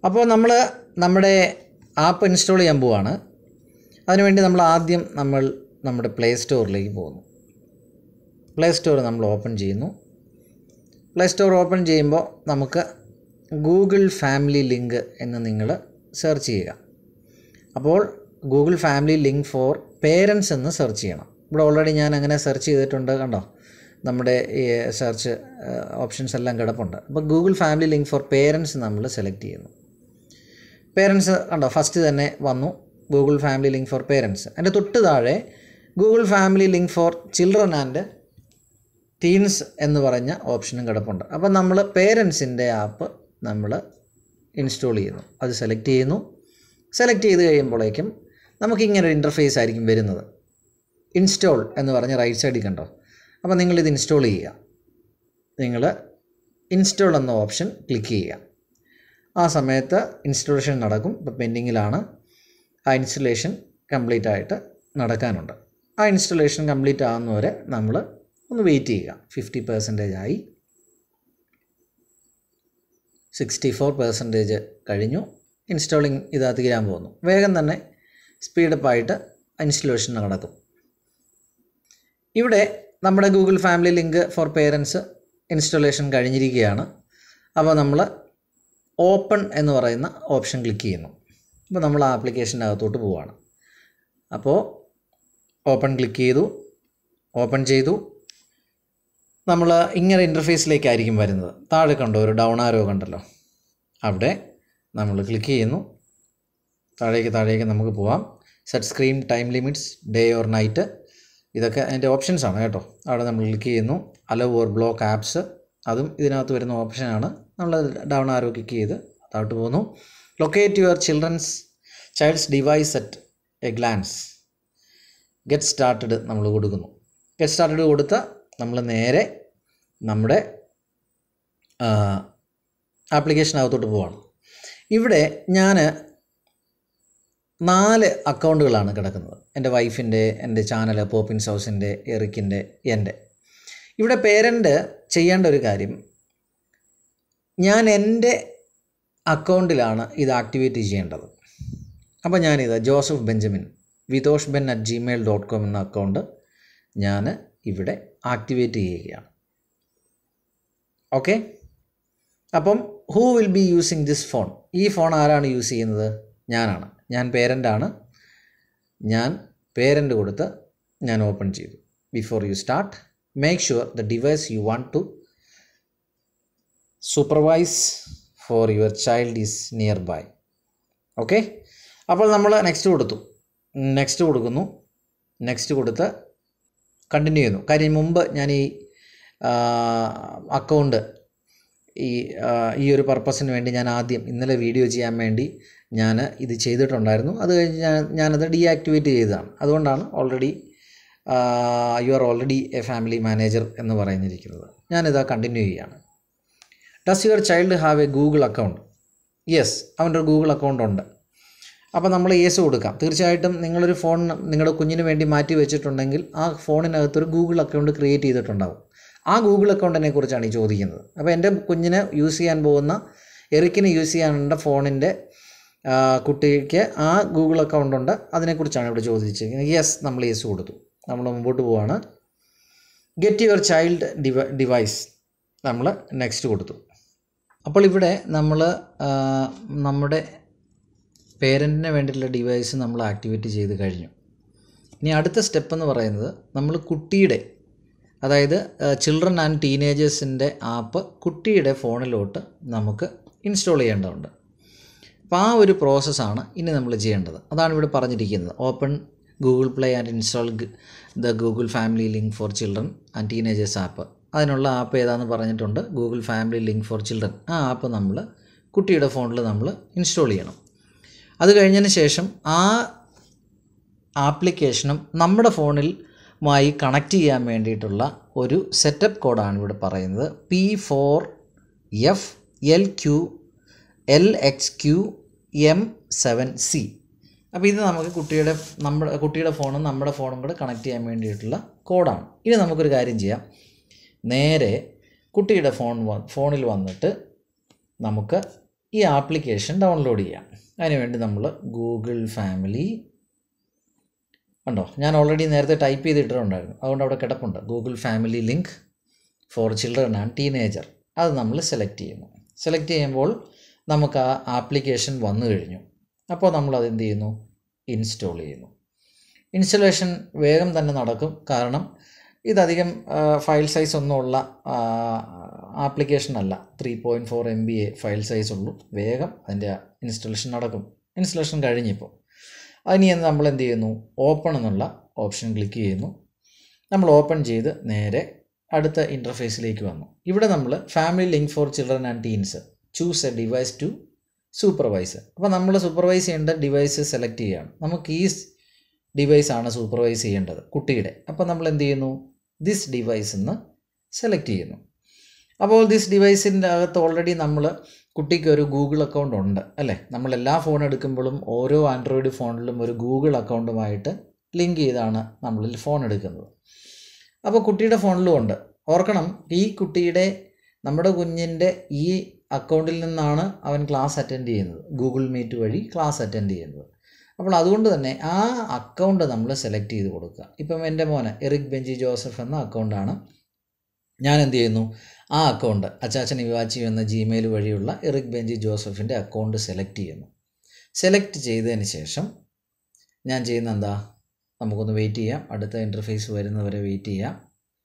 അപ്പോൾ നമ്മൾ നമ്മുടെ ആപ്പ് ഇൻസ്റ്റാൾ ചെയ്യാൻ പോവാണ് അതിനുവേണ്ടി നമ്മൾ ആദ്യം നമ്മൾ നമ്മുടെ പ്ലേ സ്റ്റോറിലേക്ക് പോകുന്നു പ്ലേ സ്റ്റോർ നമ്മൾ ഓപ്പൺ ചെയ്യുന്നു പ്ലേ സ്റ്റോർ ഓപ്പൺ ചെയ്യുമ്പോൾ നമുക്ക് ഗൂഗിൾ ഫാമിലി ലിങ്ക് എന്ന് നിങ്ങൾ സെർച്ച് ചെയ്യുക അപ്പോൾ Google family link for parents എന്ന് സെർച്ച് ചെയ്യണം ഇവിടെ ഓൾറെഡി ഞാൻ അങ്ങനെ സെർച്ച് ചെയ്തിട്ടുണ്ട് കണ്ടോ നമ്മുടെ ഈ സെർച്ച് ഓപ്ഷൻസ് എല്ലാം കിടപ്പുണ്ട് അപ്പോൾ Google family link for parents നമ്മൾ സെലക്ട് ചെയ്യുന്നു പേരൻസ് കണ്ടോ ഫസ്റ്റ് തന്നെ വന്നു Google family link for parents അതിൻ്റെ തൊട്ട് താഴെ Google family link for children and teens എന്ന് പറഞ്ഞ ഓപ്ഷനും കിടപ്പുണ്ട് അപ്പോൾ നമ്മൾ പേരൻസിൻ്റെ ആപ്പ് നമ്മൾ ഇൻസ്റ്റാൾ ചെയ്യുന്നു അത് സെലക്ട് ചെയ്യുന്നു സെലക്ട് ചെയ്ത് കഴിയുമ്പോഴേക്കും നമുക്കിങ്ങനെ ഒരു ഇൻ്റർഫേസ് ആയിരിക്കും വരുന്നത് ഇൻസ്റ്റാൾ എന്ന് പറഞ്ഞ് റൈറ്റ് സൈഡിൽ കണ്ടോ അപ്പോൾ നിങ്ങളിത് ഇൻസ്റ്റാൾ ചെയ്യുക നിങ്ങൾ ഇൻസ്റ്റാൾ എന്ന ഓപ്ഷൻ ക്ലിക്ക് ചെയ്യുക ആ സമയത്ത് ഇൻസ്റ്റലേഷൻ നടക്കും ഇപ്പോൾ പെൻഡിങ്ങിലാണ് ആ ഇൻസ്റ്റലേഷൻ കംപ്ലീറ്റ് ആയിട്ട് നടക്കാനുണ്ട് ആ ഇൻസ്റ്റലേഷൻ കംപ്ലീറ്റ് ആകുന്നവരെ നമ്മൾ ഒന്ന് വെയിറ്റ് ചെയ്യുക ഫിഫ്റ്റി പെർസെൻറ്റേജ് ആയി സിക്സ്റ്റി ഫോർ പെർസെൻറ്റേജ് കഴിഞ്ഞു ഇൻസ്റ്റാളിങ് ഇതാ തീരാൻ പോകുന്നു വേഗം തന്നെ സ്പീഡപ്പായിട്ട് ഇൻസ്റ്റലേഷൻ നടക്കും ഇവിടെ നമ്മുടെ Google family link for parents installation കഴിഞ്ഞിരിക്കുകയാണ് അപ്പോൾ നമ്മൾ ഓപ്പൺ എന്ന് പറയുന്ന ഓപ്ഷൻ ക്ലിക്ക് ചെയ്യുന്നു അപ്പോൾ നമ്മൾ ആ ആപ്ലിക്കേഷൻ്റെ അകത്തോട്ട് പോവുകയാണ് അപ്പോൾ ഓപ്പൺ ക്ലിക്ക് ചെയ്തു ഓപ്പൺ ചെയ്തു നമ്മൾ ഇങ്ങനെ ഇൻ്റർഫേസിലേക്കായിരിക്കും വരുന്നത് താഴെ കണ്ടോ ഒരു ഡൗൺ ആരോ കണ്ടല്ലോ അവിടെ നമ്മൾ ക്ലിക്ക് ചെയ്യുന്നു താഴേക്ക് താഴേക്ക് നമുക്ക് പോവാം set screen time limits day or night ഇതൊക്കെ അതിൻ്റെ ഓപ്ഷൻസ് ആണ് കേട്ടോ അവിടെ നമ്മൾ ക്ലിക്ക് ചെയ്യുന്നു അലോ ഓർ ബ്ലോക്ക് ആപ്സ് അതും ഇതിനകത്ത് വരുന്ന ഓപ്ഷനാണ് നമ്മൾ ഡൗൺ ആരോ ക്ലിക്ക് ചെയ്ത് താഴോട്ട് പോകുന്നു locate your children's child's device at a glance get started നമ്മൾ കൊടുക്കുന്നു ഗെറ്റ് സ്റ്റാർട്ടഡ് കൊടുത്ത് നമ്മൾ നേരെ നമ്മുടെ ആപ്ലിക്കേഷനകത്തോട്ട് പോവാണ് ഇവിടെ ഞാൻ നാല് അക്കൗണ്ടുകളാണ് കിടക്കുന്നത് എൻ്റെ വൈഫിൻ്റെ എൻ്റെ ചാനൽ പോപ്പിൻസ് ഹൗസിൻ്റെ എറിക്കിൻ്റെ എൻ്റെ ഇവിടെ പേരൻ്റ് ചെയ്യേണ്ട ഒരു കാര്യം ഞാൻ എൻ്റെ അക്കൗണ്ടിലാണ് ഇത് ആക്ടിവേറ്റ് ചെയ്യേണ്ടത് അപ്പോൾ ഞാനിത് ജോസഫ് ബെഞ്ചമിൻ വിതോഷ് ben at gmail dot com എന്ന അക്കൗണ്ട് ഞാൻ ഇവിടെ ആക്ടിവേറ്റ് ചെയ്യുകയാണ് ഓക്കെ അപ്പം who will be using this phone ഈ ഫോൺ ആരാണ് യൂസ് ചെയ്യുന്നത് ഞാനാണ് ഞാൻ പേരൻ്റാണ് ഞാൻ പേരൻ്റ് കൊടുത്ത് ഞാൻ ഓപ്പൺ ചെയ്തു before you start make sure the device you want to supervise for your child is nearby okay അപ്പോൾ നമ്മൾ നെക്സ്റ്റ് കൊടുത്തു നെക്സ്റ്റ് കൊടുക്കുന്നു നെക്സ്റ്റ് കൊടുത്ത് കണ്ടിന്യൂ ചെയ്യുന്നു കാര്യം മുമ്പ് ഞാൻ ഈ അക്കൗണ്ട് ഈ ഈ ഒരു പർപ്പസിന് വേണ്ടി ഞാൻ ആദ്യം ഇന്നലെ വീഡിയോ ചെയ്യാൻ വേണ്ടി ഞാൻ ഇത് ചെയ്തിട്ടുണ്ടായിരുന്നു അത് കഴിഞ്ഞ് ഞാൻ ഞാനത് ഡീആക്ടിവേറ്റ് ചെയ്തതാണ് അതുകൊണ്ടാണ് already you are already a family manager എന്ന് പറയുന്നിരിക്കുന്നത് ഞാനിത് കണ്ടിന്യൂ ചെയ്യുകയാണ് does your child have a Google account yes അവൻ്റെ ഒരു ഗൂഗിൾ അക്കൗണ്ട് ഉണ്ട് അപ്പോൾ നമ്മൾ യെസ് കൊടുക്കാം തീർച്ചയായിട്ടും നിങ്ങളൊരു ഫോൺ നിങ്ങളുടെ കുഞ്ഞിന് വേണ്ടി മാറ്റി വെച്ചിട്ടുണ്ടെങ്കിൽ ആ ഫോണിനകത്തൊരു ഗൂഗിൾ അക്കൗണ്ട് ക്രിയേറ്റ് ചെയ്തിട്ടുണ്ടാവും ആ ഗൂഗിൾ അക്കൗണ്ടിനെ കുറിച്ചാണ് ഈ ചോദിക്കുന്നത് അപ്പോൾ എൻ്റെ കുഞ്ഞിന് യൂസ് ചെയ്യാൻ പോകുന്ന എറിക്കിന് യൂസ് ചെയ്യാനുള്ള ഫോണിൻ്റെ കുട്ടിക്ക് ആ ഗൂഗിൾ അക്കൗണ്ട് ഉണ്ട് അതിനെക്കുറിച്ചാണ് ഇവിടെ ചോദിച്ചിരിക്കുന്നത് യെസ് നമ്മൾ യെസ് കൊടുത്തു നമ്മൾ മുമ്പോട്ട് പോവാണ് ഗെറ്റ് യുവർ ചൈൽഡ് ഡിവ ഡിവൈസ് നമ്മൾ നെക്സ്റ്റ് കൊടുത്തു അപ്പോൾ ഇവിടെ നമ്മൾ നമ്മുടെ പേരൻറ്റിന് വേണ്ടിയിട്ടുള്ള ഡിവൈസ് നമ്മൾ ആക്ടിവേറ്റ് ചെയ്ത് കഴിഞ്ഞു ഇനി അടുത്ത സ്റ്റെപ്പ് എന്ന് പറയുന്നത് നമ്മൾ കുട്ടിയുടെ അതായത് ചിൽഡ്രൻ ആൻഡ് ടീനേജേഴ്സിൻ്റെ ആപ്പ് കുട്ടിയുടെ ഫോണിലോട്ട് നമുക്ക് ഇൻസ്റ്റാൾ ചെയ്യേണ്ടതുണ്ട് അപ്പോൾ ആ ഒരു പ്രോസസ്സാണ് ഇനി നമ്മൾ ചെയ്യേണ്ടത് അതാണ് ഇവിടെ പറഞ്ഞിരിക്കുന്നത് open Google Play and install the Google family link for children and teenagers app അതിനുള്ള ആപ്പ് ഏതാണെന്ന് പറഞ്ഞിട്ടുണ്ട് Google family link for children ആ ആപ്പ് നമ്മൾ കുട്ടിയുടെ ഫോണിൽ നമ്മൾ ഇൻസ്റ്റാൾ ചെയ്യണം അത് കഴിഞ്ഞതിന് ശേഷം ആ ആപ്ലിക്കേഷനും നമ്മുടെ ഫോണിൽ മായി കണക്ട് ചെയ്യാൻ വേണ്ടിയിട്ടുള്ള ഒരു സെറ്റപ്പ് കോഡാണ് ഇവിടെ പറയുന്നത് P four F L Q L X Q M seven C അപ്പോൾ ഇത് നമുക്ക് കുട്ടിയുടെ നമ്മുടെ കുട്ടിയുടെ ഫോണും നമ്മുടെ ഫോണും കൂടെ കണക്ട് ചെയ്യാൻ വേണ്ടിയിട്ടുള്ള കോഡാണ് ഇനി നമുക്കൊരു കാര്യം ചെയ്യാം നേരെ കുട്ടിയുടെ ഫോൺ വ- ഫോണിൽ വന്നിട്ട് നമുക്ക് ഈ ആപ്ലിക്കേഷൻ ഡൗൺലോഡ് ചെയ്യാം അതിനുവേണ്ടി നമ്മൾ ഗൂഗിൾ ഫാമിലി ഉണ്ടോ ഞാൻ ഓൾറെഡി നേരത്തെ ടൈപ്പ് ചെയ്തിട്ടുണ്ടായിരുന്നു അതുകൊണ്ട് അവിടെ കിടപ്പുണ്ട് Google family link for children and teenager അത് നമ്മൾ സെലക്ട് ചെയ്യുന്നു സെലക്ട് ചെയ്യുമ്പോൾ നമുക്ക് ആ ആപ്ലിക്കേഷൻ വന്നു കഴിഞ്ഞു അപ്പോൾ നമ്മൾ അത് എന്ത് ചെയ്യുന്നു ഇൻസ്റ്റാൾ ചെയ്യുന്നു ഇൻസ്റ്റലേഷൻ വേഗം തന്നെ നടക്കും കാരണം ഇതധികം ഫയൽ സൈസ് ഒന്നുമുള്ള ആപ്ലിക്കേഷൻ അല്ല three point four M B എ ഫയൽ സൈസ് ഉള്ളൂ വേഗം അതിൻ്റെ ഇൻസ്റ്റലേഷൻ നടക്കും ഇൻസ്റ്റലേഷൻ കഴിഞ്ഞിപ്പോൾ അതിന് നമ്മൾ എന്ത് ചെയ്യുന്നു ഓപ്പൺ എന്നുള്ള ഓപ്ഷൻ ക്ലിക്ക് ചെയ്യുന്നു നമ്മൾ ഓപ്പൺ ചെയ്ത് നേരെ അടുത്ത ഇൻ്റർഫേസിലേക്ക് വന്നു ഇവിടെ നമ്മൾ family link for children and teens choose a device to supervise അപ്പോൾ നമ്മൾ സൂപ്പർവൈസ് ചെയ്യേണ്ട ഡിവൈസ് സെലക്ട് ചെയ്യുകയാണ് നമുക്ക് ഈ ഡിവൈസ് ആണ് സൂപ്പർവൈസ് ചെയ്യേണ്ടത് കുട്ടിയുടെ അപ്പോൾ നമ്മൾ എന്ത് ചെയ്യുന്നു ദിസ് ഡിവൈസ് എന്ന് സെലക്ട് ചെയ്യുന്നു അപ്പോൾ ദിസ് ഡിവൈസിൻ്റെ അകത്ത് ഓൾറെഡി നമ്മൾ കുട്ടിക്ക് ഒരു ഗൂഗിൾ അക്കൗണ്ട് ഉണ്ട് അല്ലേ നമ്മൾ എല്ലാ ഫോൺ എടുക്കുമ്പോഴും ഓരോ ആൻഡ്രോയിഡ് ഫോണിലും ഒരു ഗൂഗിൾ അക്കൗണ്ടുമായിട്ട് ലിങ്ക് ചെയ്താണ് നമ്മൾ ഫോൺ എടുക്കുന്നത് അപ്പോൾ കുട്ടിയുടെ ഫോണിലും ഉണ്ട് ഓർക്കണം ഈ കുട്ടിയുടെ നമ്മുടെ കുഞ്ഞിൻ്റെ ഈ അക്കൗണ്ടിൽ നിന്നാണ് അവൻ ക്ലാസ് അറ്റൻഡ് ചെയ്യുന്നത് ഗൂഗിൾ മീറ്റ് വഴി ക്ലാസ് അറ്റൻഡ് ചെയ്യുന്നത് അപ്പോൾ അതുകൊണ്ട് തന്നെ ആ അക്കൗണ്ട് നമ്മൾ സെലക്ട് ചെയ്ത് കൊടുക്കുക ഇപ്പം എൻ്റെ മോന് എറിക് ബെഞ്ചി ജോസഫ് എന്ന അക്കൗണ്ടാണ് ഞാൻ എന്ത് ചെയ്യുന്നു ആ അക്കൗണ്ട് അച്ചാച്ചൻ ഇവാച്ചി എന്ന ജിമെയിൽ വഴിയുള്ള എറിക് ബെഞ്ചി ജോസഫിൻ്റെ അക്കൗണ്ട് സെലക്ട് ചെയ്യുന്നു സെലക്ട് ചെയ്തതിന് ശേഷം ഞാൻ ചെയ്യുന്ന എന്താ നമുക്കൊന്ന് വെയിറ്റ് ചെയ്യാം അടുത്ത ഇൻ്റർഫേസ് വരുന്നവരെ വെയിറ്റ് ചെയ്യാം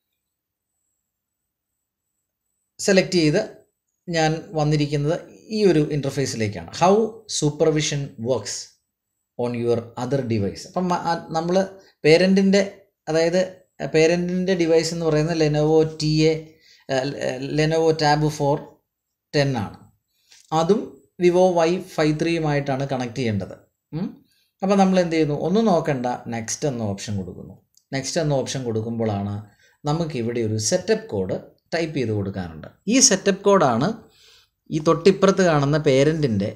സെലക്ട് ചെയ്ത് ഞാൻ വന്നിരിക്കുന്നത് ഈ ഒരു ഇൻ്റർഫേസിലേക്കാണ് how supervision works on your other device അപ്പം നമ്മൾ പേരൻറ്റിൻ്റെ അതായത് പേരൻറ്റിൻ്റെ ഡിവൈസ് എന്ന് പറയുന്നത് Lenovo T a Lenovo tab four ten ആണ് അതും വിവോ വൈ ഫൈവ് ത്രീയുമായിട്ടാണ് കണക്ട് ചെയ്യേണ്ടത് അപ്പോൾ നമ്മൾ എന്ത് ചെയ്യുന്നു ഒന്നും നോക്കണ്ട നെക്സ്റ്റ് എന്ന ഓപ്ഷൻ കൊടുക്കുന്നു നെക്സ്റ്റ് എന്ന ഓപ്ഷൻ കൊടുക്കുമ്പോഴാണ് നമുക്കിവിടെ ഒരു സെറ്റപ്പ് കോഡ് ടൈപ്പ് ചെയ്ത് കൊടുക്കാനുണ്ട് ഈ സെറ്റപ്പ് കോഡാണ് ഈ തൊട്ടിപ്പുറത്ത് കാണുന്ന പേരൻറ്റിൻ്റെ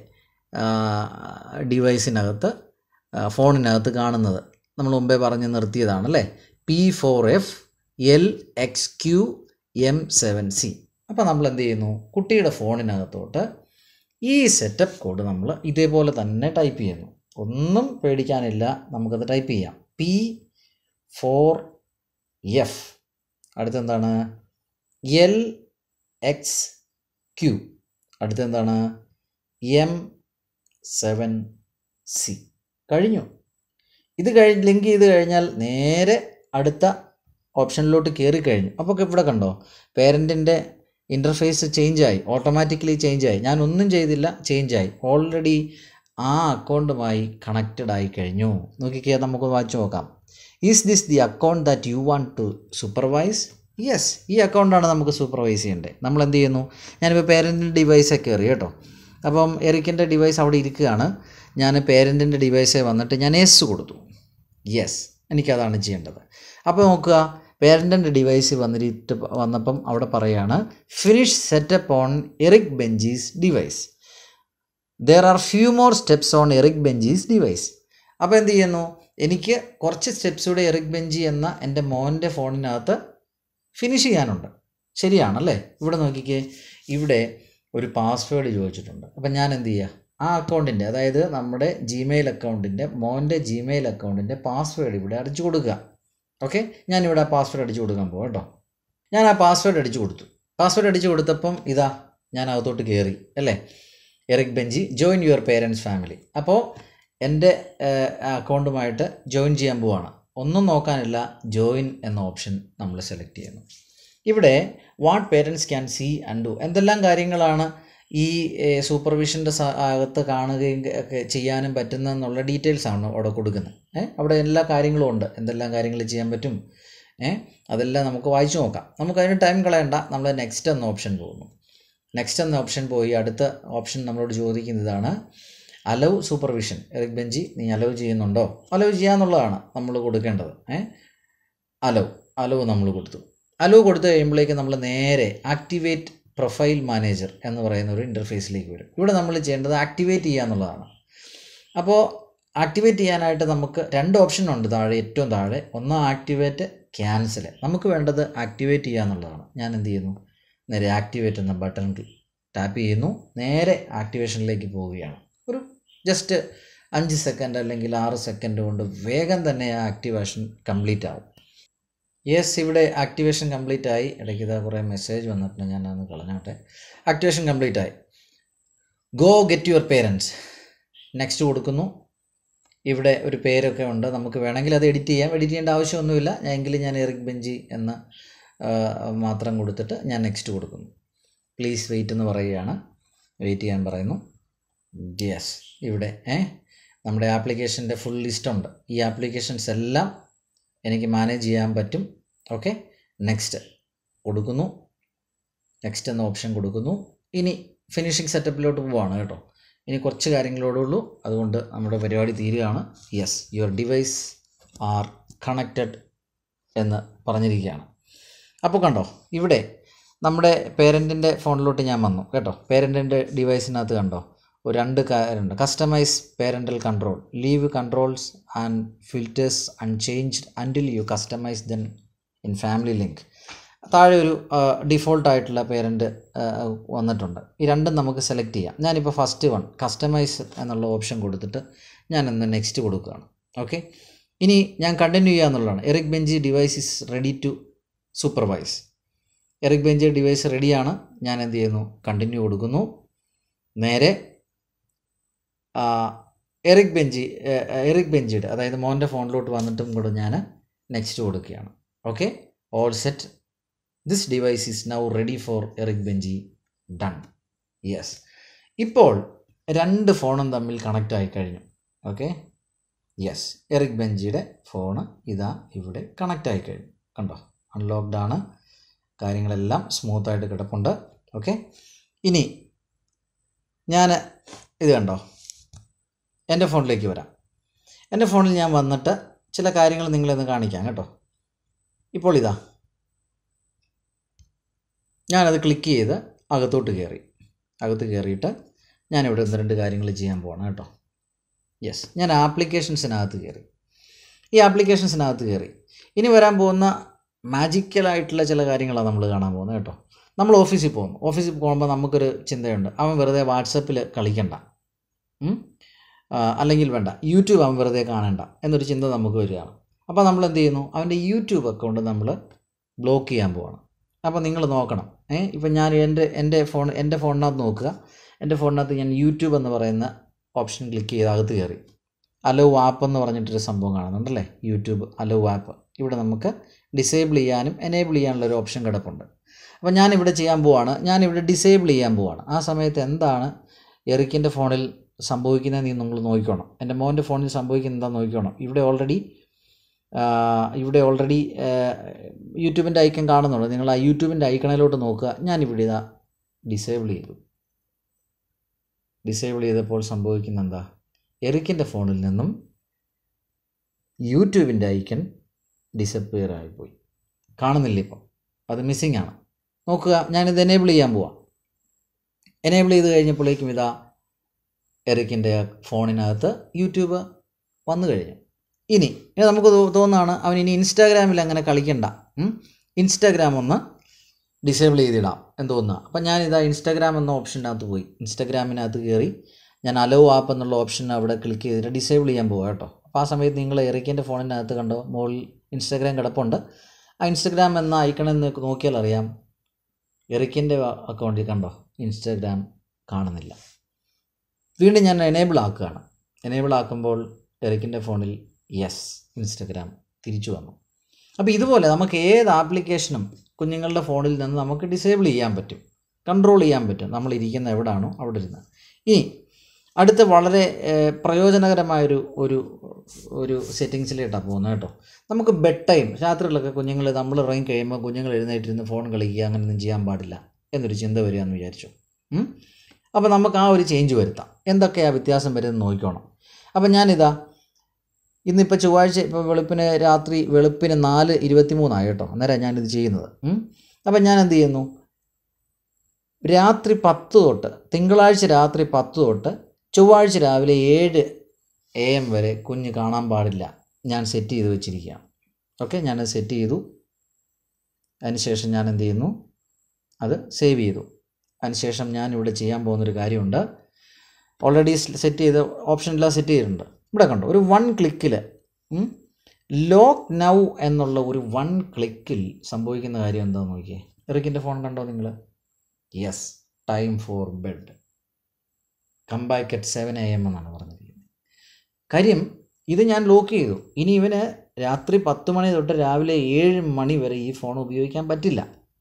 ഡിവൈസിനകത്ത് ഫോണിനകത്ത് കാണുന്നത് നമ്മൾ മുമ്പേ പറഞ്ഞ് നിർത്തിയതാണ് അല്ലേ P four F L X Q M seven C അപ്പോൾ നമ്മൾ എന്ത് ചെയ്യുന്നു കുട്ടിയുടെ ഫോണിനകത്തോട്ട് ഈ സെറ്റപ്പ് കോഡ് നമ്മൾ ഇതേപോലെ തന്നെ ടൈപ്പ് ചെയ്യുന്നു ഒന്നും പേടിക്കാനില്ല നമുക്കത് ടൈപ്പ് ചെയ്യാം പി ഫോർ എഫ് അടുത്തെന്താണ് എൽ എക്സ് ക്യു അടുത്തെന്താണ് എം സെവൻ സി കഴിഞ്ഞു ഇത് കഴിഞ്ഞ് ലിങ്ക് ചെയ്ത് കഴിഞ്ഞാൽ നേരെ അടുത്ത ഓപ്ഷനിലോട്ട് കയറി കഴിഞ്ഞു അപ്പോൾ ഇവിടെ കണ്ടോ പേരൻറ്റിൻ്റെ ഇൻ്റർഫേസ് ചേഞ്ചായി ഓട്ടോമാറ്റിക്കലി ചേഞ്ചായി ഞാൻ ഒന്നും ചെയ്തില്ല ചേഞ്ചായി ഓൾറെഡി ആ അക്കൗണ്ടുമായി കണക്റ്റഡ് ആയി കഴിഞ്ഞു നോക്കിക്കേ നമുക്ക് വായിച്ചു നോക്കാം is this the account that you want to supervise yes ഈ അക്കൗണ്ടാണ് നമുക്ക് സൂപ്പർവൈസ് ചെയ്യേണ്ടത് നമ്മൾ എന്ത് ചെയ്യുന്നു ഞാനിപ്പോൾ പേരൻറ്റിൻ്റെ ഡിവൈസൊക്കെ കയറി കേട്ടോ അപ്പം എറിക്കിൻ്റെ ഡിവൈസ് അവിടെ ഇരിക്കുകയാണ് ഞാൻ പേരൻറ്റിൻ്റെ ഡിവൈസേ വന്നിട്ട് ഞാൻ എസ് കൊടുത്തു യെസ് എനിക്കതാണ് ചെയ്യേണ്ടത് അപ്പോൾ നോക്കുക പേരൻറ്റിൻ്റെ ഡിവൈസ് വന്നിട്ട് വന്നപ്പം അവിടെ പറയാണ് finish setup on Eric Benji's device there are few more steps on Eric Benji's device അപ്പോൾ എന്ത് ചെയ്യുന്നു എനിക്ക് കുറച്ച് സ്റ്റെപ്സ് കൂടെ എറിക് ബെഞ്ചി എന്ന എൻ്റെ മോൻ്റെ ഫോണിനകത്ത് ഫിനിഷ് ചെയ്യാനുണ്ട് ശരിയാണല്ലേ ഇവിടെ നോക്കിക്കേ ഇവിടെ ഒരു പാസ്വേഡ് ചോദിച്ചിട്ടുണ്ട് അപ്പം ഞാൻ എന്ത് ചെയ്യുക ആ അക്കൗണ്ടിൻ്റെ അതായത് നമ്മുടെ ജിമെയിൽ അക്കൗണ്ടിൻ്റെ മോൻ്റെ ജിമെയിൽ അക്കൗണ്ടിൻ്റെ പാസ്വേഡ് ഇവിടെ അടിച്ചു കൊടുക്കുക ഓക്കെ ഞാനിവിടെ ആ പാസ്വേഡ് അടിച്ചു കൊടുക്കാൻ പോകും കേട്ടോ ഞാൻ ആ പാസ്വേഡ് അടിച്ചു കൊടുത്തു പാസ്വേഡ് അടിച്ചു കൊടുത്തപ്പം ഇതാ ഞാൻ അകത്തോട്ട് കയറി അല്ലേ Eric Benji join your parents family അപ്പോൾ എൻ്റെ അക്കൗണ്ടുമായിട്ട് ജോയിൻ ചെയ്യാൻ പോവാണ് ഒന്നും നോക്കാനില്ല ജോയിൻ എന്ന ഓപ്ഷൻ നമ്മൾ സെലക്ട് ചെയ്യുന്നു ഇവിടെ what parents can see and do എന്തെല്ലാം കാര്യങ്ങളാണ് ഈ സൂപ്പർവിഷൻ്റെ അകത്ത് കാണുകയും ഒക്കെ ചെയ്യാനും പറ്റുന്നതെന്നുള്ള ഡീറ്റെയിൽസ് ആണ് അവിടെ കൊടുക്കുന്നത് ഏഹ് അവിടെ എല്ലാ കാര്യങ്ങളും ഉണ്ട് എന്തെല്ലാം കാര്യങ്ങൾ ചെയ്യാൻ പറ്റും ഏഹ് അതെല്ലാം നമുക്ക് വായിച്ചു നോക്കാം നമുക്ക് അതിന് ടൈം കളയണ്ട നമ്മൾ നെക്സ്റ്റ് എന്ന ഓപ്ഷൻ പോകുന്നു നെക്സ്റ്റ് എന്ന ഓപ്ഷൻ പോയി അടുത്ത ഓപ്ഷൻ നമ്മളോട് ചോദിക്കുന്നതാണ് അലവ് സൂപ്പർവിഷൻ എറിക് ബെഞ്ചി നീ അലവ് ചെയ്യുന്നുണ്ടോ അലവ് ചെയ്യാന്നുള്ളതാണ് നമ്മൾ കൊടുക്കേണ്ടത് ഏഹ് അലവ് അലവ് നമ്മൾ കൊടുത്തു അലവ് കൊടുത്തു കഴിയുമ്പോഴേക്ക് നമ്മൾ നേരെ ആക്ടിവേറ്റ് പ്രൊഫൈൽ മാനേജർ എന്ന് പറയുന്ന ഒരു ഇൻ്റർഫേസിലേക്ക് വരും ഇവിടെ നമ്മൾ ചെയ്യേണ്ടത് ആക്ടിവേറ്റ് ചെയ്യുക എന്നുള്ളതാണ് അപ്പോൾ ആക്ടിവേറ്റ് ചെയ്യാനായിട്ട് നമുക്ക് രണ്ട് ഓപ്ഷൻ ഉണ്ട് താഴെ ഏറ്റവും താഴെ ഒന്ന് ആക്ടിവേറ്റ് ക്യാൻസൽ നമുക്ക് വേണ്ടത് ആക്ടിവേറ്റ് ചെയ്യുക എന്നുള്ളതാണ് ഞാൻ എന്ത് ചെയ്യുന്നു നേരെ ആക്ടിവേറ്റ് എന്ന ബട്ടൺ ടാപ്പ് ചെയ്യുന്നു നേരെ ആക്ടിവേഷനിലേക്ക് പോവുകയാണ് ഒരു ജസ്റ്റ് അഞ്ച് സെക്കൻഡ് അല്ലെങ്കിൽ ആറ് സെക്കൻഡ് കൊണ്ട് വേഗം തന്നെ ആ ആക്ടിവേഷൻ കംപ്ലീറ്റ് ആവും യെസ് ഇവിടെ ആക്ടിവേഷൻ കംപ്ലീറ്റ് ആയി ഇടയ്ക്ക് ഇതാ കുറേ മെസ്സേജ് വന്നിട്ടുണ്ട് ഞാൻ അതൊന്ന് കളഞ്ഞോട്ടെ ആക്ടിവേഷൻ കംപ്ലീറ്റ് ആയി go get your parents next കൊടുക്കുന്നു ഇവിടെ ഒരു പേരൊക്കെ ഉണ്ട് നമുക്ക് വേണമെങ്കിൽ അത് എഡിറ്റ് ചെയ്യാം എഡിറ്റ് ചെയ്യേണ്ട ആവശ്യമൊന്നുമില്ല എങ്കിലും ഞാൻ എറിക് ബെഞ്ചി എന്ന് ആ, മാത്രം കൊടുത്തിട്ട് ഞാൻ നെക്സ്റ്റ് കൊടുക്കുന്നു പ്ലീസ് വെയിറ്റ് എന്ന് പറയുകയാണ് വെയിറ്റ് ചെയ്യാൻ പറയുന്നു യെസ് ഇവിടെ ഏ നമ്മുടെ ആപ്ലിക്കേഷൻ്റെ ഫുൾ ലിസ്റ്റ് ഉണ്ട് ഈ ആപ്ലിക്കേഷൻസ് എല്ലാം എനിക്ക് മാനേജ് ചെയ്യാൻ പറ്റും ഓക്കെ നെക്സ്റ്റ് കൊടുക്കുന്നു നെക്സ്റ്റ് എന്ന ഓപ്ഷൻ കൊടുക്കുന്നു ഇനി ഫിനിഷിംഗ് സെറ്റപ്പിലോട്ട് പോവാണ് കേട്ടോ ഇനി കുറച്ച് കാര്യങ്ങളോടേ ഉള്ളൂ അതുകൊണ്ട് നമ്മുടെ പരിപാടി തീരുകയാണ് yes your device are connected എന്ന് പറഞ്ഞിരിക്കുകയാണ് അപ്പോൾ കണ്ടോ ഇവിടെ നമ്മുടെ പേരൻറ്റിൻ്റെ ഫോണിലോട്ട് ഞാൻ വന്നു കേട്ടോ പേരൻറ്റിൻ്റെ ഡിവൈസിനകത്ത് കണ്ടോ ഒരു രണ്ട് കാര്യമുണ്ട് customise parental control leave controls and filters unchanged until you customise then in family link താഴെ ഒരു ഡിഫോൾട്ട് ആയിട്ടുള്ള പേരൻറ്റ് വന്നിട്ടുണ്ട് ഈ രണ്ടും നമുക്ക് സെലക്ട് ചെയ്യാം ഞാനിപ്പോൾ ഫസ്റ്റ് വൺ കസ്റ്റമൈസ് എന്നുള്ള ഓപ്ഷൻ കൊടുത്തിട്ട് ഞാൻ ഇന്ന് നെക്സ്റ്റ് കൊടുക്കുകയാണ് ഓക്കെ ഇനി ഞാൻ കണ്ടിന്യൂ ചെയ്യുക എന്നുള്ളതാണ് Eric Benji device is ready to supervise Eric Benji device റെഡിയാണ് ഞാൻ എന്ത് ചെയ്യുന്നു കണ്ടിന്യൂ കൊടുക്കുന്നു നേരെ ആ, എറിക് ബെഞ്ചി എ- എറിക് ബെഞ്ചിയുടെ അതായത് മോൻ്റെ ഫോണിലോട്ട് വന്നിട്ടും കൂടെ ഞാൻ നെക്സ്റ്റ് കൊടുക്കുകയാണ് okay all set this device is now ready for Eric Benji done yes ഇപ്പോൾ രണ്ട് ഫോണും തമ്മിൽ കണക്റ്റ് ആയി കഴിഞ്ഞു ഓക്കെ യെസ് എറിക് ബെഞ്ചിയുടെ ഫോണ് ഇതാ ഇവിടെ കണക്റ്റ് ആയി കഴിഞ്ഞു കണ്ടോ അൺലോക്ക്ഡ് ആണ് കാര്യങ്ങളെല്ലാം സ്മൂത്തായിട്ട് കിടപ്പുണ്ട് ഓക്കെ ഇനി ഞാൻ ഇത് കണ്ടോ എൻ്റെ ഫോണിലേക്ക് വരാം എൻ്റെ ഫോണിൽ ഞാൻ വന്നിട്ട് ചില കാര്യങ്ങൾ നിങ്ങളെന്ന് കാണിക്കാം കേട്ടോ ഇപ്പോൾ ഇതാ ഞാനത് ക്ലിക്ക് ചെയ്ത് അകത്തോട്ട് കയറി അകത്ത് കയറിയിട്ട് ഞാനിവിടെ ഒന്ന് രണ്ട് കാര്യങ്ങൾ ചെയ്യാൻ പോവാണ് കേട്ടോ യെസ് ഞാൻ ആപ്ലിക്കേഷൻസിനകത്ത് കയറി ഈ ആപ്ലിക്കേഷൻസിനകത്ത് കയറി ഇനി വരാൻ പോകുന്ന മാജിക്കലായിട്ടുള്ള ചില കാര്യങ്ങളാണ് നമ്മൾ കാണാൻ പോകുന്നത് കേട്ടോ നമ്മൾ ഓഫീസിൽ പോകുന്നു ഓഫീസിൽ പോകുമ്പോൾ നമുക്കൊരു ചിന്തയുണ്ട് അവൻ വെറുതെ വാട്സപ്പിൽ കളിക്കണ്ട ഉം? ആ, അല്ലെങ്കിൽ വേണ്ട യൂട്യൂബ് അവൻ വെറുതെ കാണണ്ട എന്നൊരു ചിന്ത നമുക്ക് വരികയാണ് അപ്പോൾ നമ്മൾ എന്ത് ചെയ്യുന്നു അവൻ്റെ യൂട്യൂബ് അക്കൗണ്ട് നമ്മൾ ബ്ലോക്ക് ചെയ്യാൻ പോവാണ് അപ്പോൾ നിങ്ങൾ നോക്കണം ഏ ഇപ്പം ഞാൻ എൻ്റെ എൻ്റെ ഫോൺ എൻ്റെ ഫോണിനകത്ത് നോക്കുക എൻ്റെ ഫോണിനകത്ത് ഞാൻ യൂട്യൂബ് എന്ന് പറയുന്ന ഓപ്ഷൻ ക്ലിക്ക് ചെയ്ത് അകത്ത് കയറി അലോ ആപ്പ് എന്ന് പറഞ്ഞിട്ടൊരു സംഭവം കാണുന്നുണ്ടല്ലേ യൂട്യൂബ് അലോ ആപ്പ് ഇവിടെ നമുക്ക് ഡിസേബിൾ ചെയ്യാനും എനേബിൾ ചെയ്യാനുള്ള ഒരു ഓപ്ഷൻ കിടപ്പുണ്ട് അപ്പോൾ ഞാനിവിടെ ചെയ്യാൻ പോവാണ് ഞാനിവിടെ ഡിസേബിൾ ചെയ്യാൻ പോവാണ് ആ സമയത്ത് എന്താണ് എറിക്കിൻ്റെ ഫോണിൽ സംഭവിക്കുന്നത് നീ നിങ്ങൾ നോക്കിക്കോണം എൻ്റെ മോൻ്റെ ഫോണിൽ സംഭവിക്കുന്നത് എന്താണെന്ന് നോക്കിക്കോണം ഇവിടെ ഓൾറെഡി ഇവിടെ ഓൾറെഡി യൂട്യൂബിൻ്റെ ഐക്കൺ കാണുന്നുണ്ട് നിങ്ങൾ ആ യൂട്യൂബിൻ്റെ ഐക്കണിലോട്ട് നോക്കുക ഞാനിവിടെ ഇതാ ഡിസേബിൾ ചെയ്തു ഡിസേബിൾ ചെയ്തപ്പോൾ സംഭവിക്കുന്ന എന്താ എറിക്കിൻ്റെ ഫോണിൽ നിന്നും യൂട്യൂബിൻ്റെ ഐക്കൺ ഡിസപ്പിയർ ആയിപ്പോയി കാണുന്നില്ല ഇപ്പം അത് മിസ്സിംഗ് ആണ് നോക്കുക ഞാനിത് എനേബിൾ ചെയ്യാൻ പോവാം എനേബിൾ ചെയ്ത് കഴിഞ്ഞപ്പോഴേക്കും ഇതാ എറിക്കിൻ്റെ ഫോണിനകത്ത് യൂട്യൂബ് വന്നു കഴിഞ്ഞു ഇനി ഇനി നമുക്ക് തോ- തോന്നുന്നതാണ് അവൻ ഇനി ഇൻസ്റ്റാഗ്രാമിൽ അങ്ങനെ കളിക്കണ്ട ഉം? ഇൻസ്റ്റാഗ്രാം ഒന്ന് ഡിസേബിൾ ചെയ്തിടാം എന്ന് തോന്നുക അപ്പം ഞാനിതാ ഇൻസ്റ്റാഗ്രാം എന്ന ഓപ്ഷനകത്ത് പോയി ഇൻസ്റ്റാഗ്രാമിനകത്ത് കയറി ഞാൻ അലോ ആപ്പ് എന്നുള്ള ഓപ്ഷൻ അവിടെ ക്ലിക്ക് ചെയ്തിട്ട് ഡിസേബിൾ ചെയ്യാൻ പോവാം കേട്ടോ അപ്പോൾ ആ സമയത്ത് നിങ്ങൾ എറിക്കിൻ്റെ ഫോണിനകത്ത് കണ്ടോ മുകളിൽ ഇൻസ്റ്റാഗ്രാം കിടപ്പുണ്ട് ആ ഇൻസ്റ്റാഗ്രാം എന്ന ഐക്കണിൽ നിന്ന് നോക്കിയാൽ അറിയാം എറിക്കിൻ്റെ അക്കൗണ്ടിൽ കണ്ടോ ഇൻസ്റ്റാഗ്രാം കാണുന്നില്ല വീണ്ടും ഞാൻ എനേബിൾ ആക്കുകയാണ് എനേബിൾ ആക്കുമ്പോൾ എറിക്കിൻ്റെ ഫോണിൽ യെസ് ഇൻസ്റ്റഗ്രാം തിരിച്ചു വന്നു അപ്പോൾ ഇതുപോലെ നമുക്ക് ഏത് ആപ്ലിക്കേഷനും കുഞ്ഞുങ്ങളുടെ ഫോണിൽ നിന്ന് നമുക്ക് ഡിസേബിൾ ചെയ്യാൻ പറ്റും കൺട്രോൾ ചെയ്യാൻ പറ്റും നമ്മൾ ഇരിക്കുന്ന എവിടാണോ അവിടെ ഇരുന്ന് ഇനി അടുത്ത വളരെ ഏഹ്, പ്രയോജനകരമായൊരു ഒരു ഒരു സെറ്റിങ്സിലേട്ടാണ് പോകുന്നത് കേട്ടോ നമുക്ക് ബെഡ് ടൈം രാത്രിയിലൊക്കെ കുഞ്ഞുങ്ങൾ നമ്മൾ ഇറങ്ങി കഴിയുമ്പോൾ കുഞ്ഞുങ്ങൾ എഴുന്നേറ്റിരുന്ന് ഫോൺ കളിക്കുക അങ്ങനെയൊന്നും ചെയ്യാൻ പാടില്ല എന്നൊരു ചിന്ത വരികയെന്ന് വിചാരിച്ചു ഉം? അപ്പോൾ നമുക്ക് ആ ഒരു ചേഞ്ച് വരുത്താം എന്തൊക്കെയാണ് വ്യത്യാസം വരുന്നത് നോക്കിക്കോണം അപ്പം ഞാനിതാ ഇന്നിപ്പോൾ ചൊവ്വാഴ്ച ഇപ്പോൾ വെളുപ്പിന് രാത്രി വെളുപ്പിന് നാല് ഇരുപത്തി മൂന്നായി കേട്ടോ അന്നേരം ഞാനിത് ചെയ്യുന്നത് ഉം. അപ്പം ഞാൻ എന്ത് ചെയ്യുന്നു രാത്രി പത്ത് തൊട്ട് തിങ്കളാഴ്ച രാത്രി പത്ത് തൊട്ട് ചൊവ്വാഴ്ച രാവിലെ ഏഴ് എ എം വരെ കുഞ്ഞ് കാണാൻ പാടില്ല ഞാൻ സെറ്റ് ചെയ്ത് വെച്ചിരിക്കുകയാണ് ഓക്കെ ഞാനത് സെറ്റ് ചെയ്തു അതിനുശേഷം ഞാൻ എന്ത് ചെയ്യുന്നു അത് സേവ് ചെയ്തു അതിനുശേഷം ഞാൻ ഇവിടെ ചെയ്യാൻ പോകുന്നൊരു കാര്യമുണ്ട് ഓൾറെഡി സെറ്റ് ചെയ്ത് ഓപ്ഷനെല്ലാം സെറ്റ് ചെയ്തിട്ടുണ്ട് ഇവിടെ കണ്ടോ ഒരു വൺ ക്ലിക്കിൽ ലോക്ക് നൗ എന്നുള്ള ഒരു വൺ ക്ലിക്കിൽ സംഭവിക്കുന്ന കാര്യം എന്താണെന്ന് നോക്കിയേ എറിക്കിൻ്റെ ഫോൺ കണ്ടോ നിങ്ങൾ yes time for bed come back at seven A M എന്നാണ് പറഞ്ഞിരിക്കുന്നത് കാര്യം ഇത് ഞാൻ ലോക്ക് ചെയ്തു ഇനി ഇവന് രാത്രി പത്ത് മണി തൊട്ട് രാവിലെ ഏഴ് മണി വരെ ഈ ഫോൺ ഉപയോഗിക്കാൻ പറ്റില്ല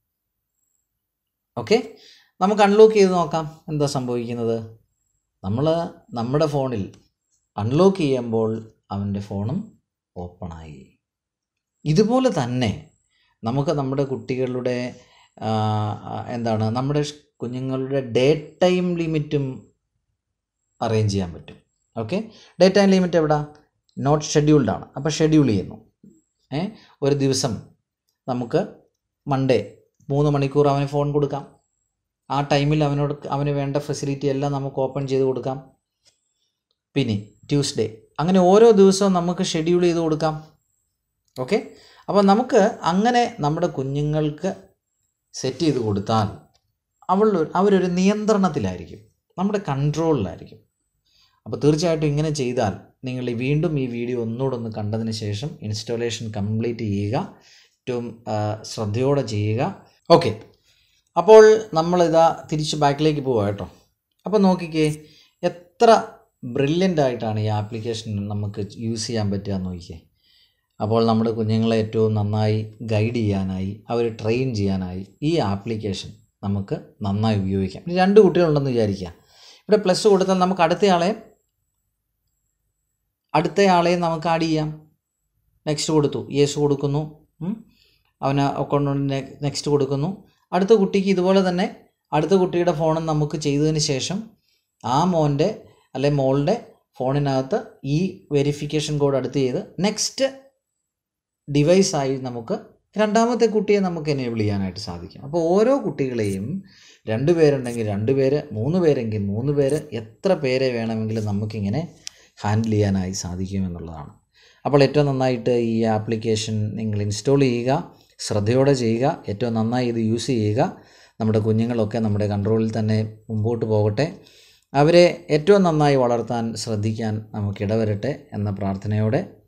ഓക്കെ നമുക്ക് അൺലോക്ക് ചെയ്ത് നോക്കാം എന്താ സംഭവിക്കുന്നത് നമ്മൾ നമ്മുടെ ഫോണിൽ അൺലോക്ക് ചെയ്യുമ്പോൾ അവൻ്റെ ഫോണും ഓപ്പണായി ഇതുപോലെ തന്നെ നമുക്ക് നമ്മുടെ കുട്ടികളുടെ ആ, ആ, എന്താണ് നമ്മുടെ ഷ് കുഞ്ഞുങ്ങളുടെ ഡേ ടൈം ലിമിറ്റും അറേഞ്ച് ചെയ്യാൻ പറ്റും ഓക്കെ ഡേ ടൈം ലിമിറ്റ് എവിടെ നോട്ട് ഷെഡ്യൂൾഡ് ആണ് അപ്പോൾ ഷെഡ്യൂൾ ചെയ്യുന്നു ഏ ഒരു ദിവസം നമുക്ക് മൺഡേ മൂന്ന് മണിക്കൂർ അവന് ഫോൺ കൊടുക്കാം ആ ടൈമിൽ അവനോട് അവന് വേണ്ട ഫെസിലിറ്റി എല്ലാം നമുക്ക് ഓപ്പൺ ചെയ്ത് കൊടുക്കാം പിന്നെ ട്യൂസ്ഡേ അങ്ങനെ ഓരോ ദിവസവും നമുക്ക് ഷെഡ്യൂൾ ചെയ്ത് കൊടുക്കാം ഓക്കെ അപ്പോൾ നമുക്ക് അങ്ങനെ നമ്മുടെ കുഞ്ഞുങ്ങൾക്ക് സെറ്റ് ചെയ്ത് കൊടുത്താൽ അവൾ അവരൊരു നിയന്ത്രണത്തിലായിരിക്കും നമ്മുടെ കൺട്രോളിലായിരിക്കും അപ്പോൾ തീർച്ചയായിട്ടും ഇങ്ങനെ ചെയ്താൽ നിങ്ങൾ ഈ വീണ്ടും ഈ വീഡിയോ ഒന്നുകൂടെ ഒന്ന് കണ്ടതിന് ശേഷം ഇൻസ്റ്റാളേഷൻ കംപ്ലീറ്റ് ചെയ്യുക ഏറ്റവും ആ, ശ്രദ്ധയോടെ ചെയ്യുക ഓക്കെ അപ്പോൾ നമ്മളിതാ തിരിച്ച് ബാക്കിലേക്ക് പോവാം കേട്ടോ അപ്പോൾ നോക്കിക്കേ എത്ര ബ്രില്യൻ്റ് ആയിട്ടാണ് ഈ ആപ്ലിക്കേഷൻ നമുക്ക് യൂസ് ചെയ്യാൻ പറ്റുക എന്ന് നോക്കിക്കേ അപ്പോൾ നമ്മുടെ കുഞ്ഞുങ്ങളെ ഏറ്റവും നന്നായി ഗൈഡ് ചെയ്യാനായി അവർ ട്രെയിൻ ചെയ്യാനായി ഈ ആപ്ലിക്കേഷൻ നമുക്ക് നന്നായി ഉപയോഗിക്കാം ഇനി രണ്ട് കുട്ടികളുണ്ടെന്ന് വിചാരിക്കുക ഇവിടെ പ്ലസ് കൊടുത്താൽ നമുക്ക് അടുത്തയാളെ അടുത്തയാളെ നമുക്ക് ആഡ് ചെയ്യാം നെക്സ്റ്റ് കൊടുത്തു യെസ് കൊടുക്കുന്നു ഉം. അവന് അക്കൗണ്ട് നെക്സ്റ്റ് കൊടുക്കുന്നു അടുത്ത കുട്ടിക്ക് ഇതുപോലെ തന്നെ അടുത്ത കുട്ടിയുടെ ഫോണും നമുക്ക് ചെയ്തതിന് ശേഷം ആ മോൻ്റെ അല്ലെ മോളുടെ ഫോണിനകത്ത് ഈ വെരിഫിക്കേഷൻ കോഡ് അടുത്ത് ചെയ്ത് നെക്സ്റ്റ് ഡിവൈസായി നമുക്ക് രണ്ടാമത്തെ കുട്ടിയെ നമുക്ക് എനേബിൾ ചെയ്യാനായിട്ട് സാധിക്കും അപ്പോൾ ഓരോ കുട്ടികളെയും രണ്ട് പേരുണ്ടെങ്കിൽ രണ്ട് പേര് മൂന്ന് പേരെങ്കിൽ മൂന്ന് പേര് എത്ര പേരെ വേണമെങ്കിലും നമുക്കിങ്ങനെ ഹാൻഡിൽ ചെയ്യാനായി സാധിക്കും എന്നുള്ളതാണ് അപ്പോൾ ഏറ്റവും നന്നായിട്ട് ഈ ആപ്ലിക്കേഷൻ നിങ്ങൾ ഇൻസ്റ്റാൾ ചെയ്യുക ശ്രദ്ധയോടെ ചെയ്യുക ഏറ്റവും നന്നായി ഇത് യൂസ് ചെയ്യുക നമ്മുടെ കുഞ്ഞുങ്ങളൊക്കെ നമ്മുടെ കൺട്രോളിൽ തന്നെ മുമ്പോട്ട് പോകട്ടെ അവരെ ഏറ്റവും നന്നായി വളർത്താൻ ശ്രദ്ധിക്കാൻ നമുക്കിടവരട്ടെ എന്ന പ്രാർത്ഥനയോടെ